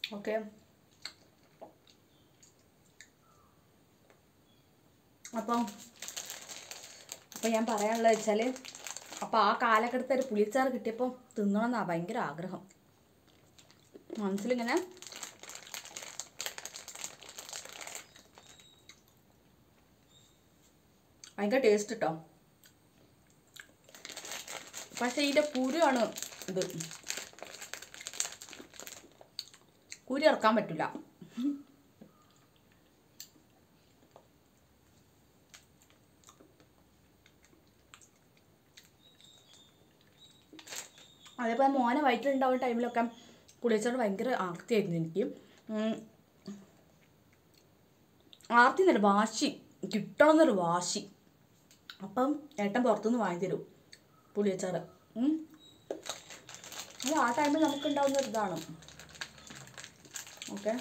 Okay അപ്പം അപ്പം ഞാൻ പറയാനുള്ളത് വെച്ചാൽ അപ്പോൾ ആ കാലഘട്ടത്തിൽ ഒരു പുളിച്ചാറ് കിട്ടിയപ്പോൾ തിന്നണമെന്നാണ് ഭയങ്കര ആഗ്രഹം മനസ്സിലിങ്ങനെ ഭയങ്കര ടേസ്റ്റ് കേട്ടോ പക്ഷേ ഇതിൻ്റെ കുരുവാണ് ഇത് കുരു ഇറക്കാൻ പറ്റില്ല അതേപോലെ മോനെ വയറ്റിലുണ്ടാവുന്ന ടൈമിലൊക്കെ പുളിയച്ചാറ് ഭയങ്കര ആർത്തിയായിരുന്നു എനിക്ക് ഉം. ആർത്തി എന്നല്ല വാശി കിട്ടണമെന്നൊരു വാശി അപ്പം ഏട്ടൻ പുറത്തുനിന്ന് വാങ്ങി തരും പുളിയച്ചാറ് ഉം. അത് ആ ടൈമിൽ നമുക്കുണ്ടാവുന്ന ഒരു ഇതാണ് ഓക്കെ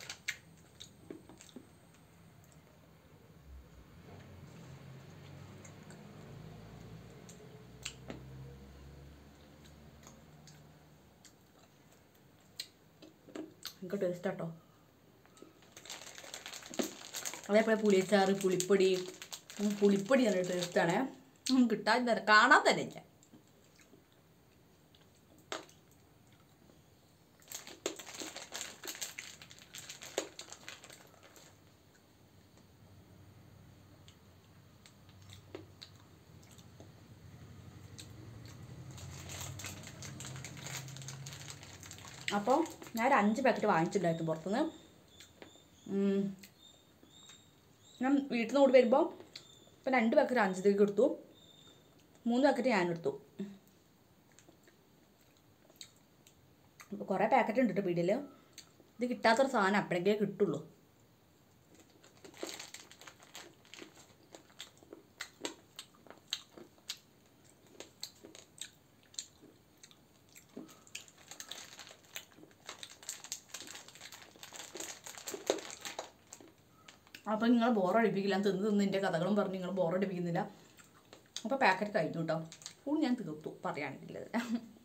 എനിക്ക് ടേസ്റ്റ് കേട്ടോ അതേപോലെ പുളിയച്ചാറ് പുളിപ്പൊടി ഉം, പുളിപ്പൊടി നല്ല ടേസ്റ്റാണ് കിട്ടാൻ തന്നെ കാണാൻ തന്നെ ഇല്ല അപ്പോൾ ഞാൻ ഒരു അഞ്ച് പാക്കറ്റ് വാങ്ങിച്ചിട്ടുണ്ടായിരുന്നു പുറത്തുനിന്ന് ഉം. ഞാൻ വീട്ടിൽ നിന്ന് കൂടി വരുമ്പോൾ ഇപ്പം രണ്ട് പാക്കറ്റ് അഞ്ചത്തേക്ക് എടുത്തു മൂന്ന് പാക്കറ്റ് ഞാൻ എടുത്തു അപ്പോൾ കുറേ പാക്കറ്റ് ഉണ്ട് കേട്ടോ പീടിയിൽ ഇത് കിട്ടാത്തൊരു സാധനം അപ്പോഴേക്കേ കിട്ടുള്ളൂ അപ്പം നിങ്ങൾ ബോറടിപ്പിക്കില്ല തിന്ന് തിന്ന് എൻ്റെ കഥകളും പറഞ്ഞ് നിങ്ങൾ ബോറടിപ്പിക്കുന്നില്ല അപ്പോൾ പാക്കറ്റ് കഴിഞ്ഞു കേട്ടോ ഫുൾ ഞാൻ തീർത്തു പറയുകയാണെങ്കിൽ